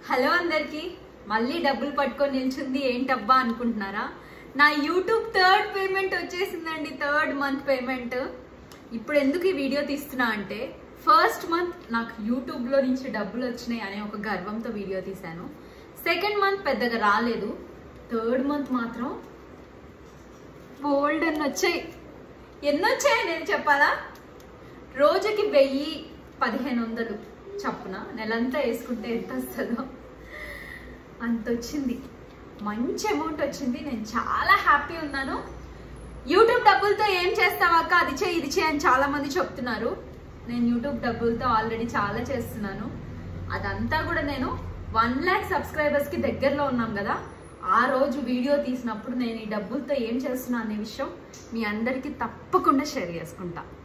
hello అందరికి మళ్ళీ డబ్బులు పట్టుకొని నిల్చుంది ఏంటబ్బా అనుకుంటున్నారా నా యూట్యూబ్ థర్డ్ పేమెంట్ వచ్చేసిందండి థర్డ్ మంత్ పేమెంట్ ఇప్పుడు ఎందుకు ఈ వీడియో తీస్తున్నా అంటే ఫస్ట్ మంత్ నాకు యూట్యూబ్లో నుంచి డబ్బులు వచ్చినాయి అనే ఒక గర్వంతో వీడియో తీశాను సెకండ్ మంత్ పెద్దగా రాలేదు థర్డ్ మంత్ మాత్రం బోల్డ్ అని వచ్చాయి ఎన్ని వచ్చాయి నేను చెప్పాలా రోజుకి వెయ్యి పదిహేను వందలు చప్పున నెలంతా వేసుకుంటే ఎంత వస్తుందో అంత వచ్చింది మంచి అమౌంట్ వచ్చింది నేను చాలా హ్యాపీ ఉన్నాను యూట్యూబ్ డబ్బులతో ఏం చేస్తావాక అది చేయి ఇది చేయి అని చాలా మంది చెప్తున్నారు నేను యూట్యూబ్ డబ్బులతో ఆల్రెడీ చాలా చేస్తున్నాను అదంతా కూడా నేను వన్ ల్యాక్ సబ్స్క్రైబర్స్కి దగ్గరలో ఉన్నాం కదా ఆ రోజు వీడియో తీసినప్పుడు నేను ఈ డబ్బులతో ఏం చేస్తున్నా అనే విషయం మీ అందరికీ తప్పకుండా షేర్ చేసుకుంటా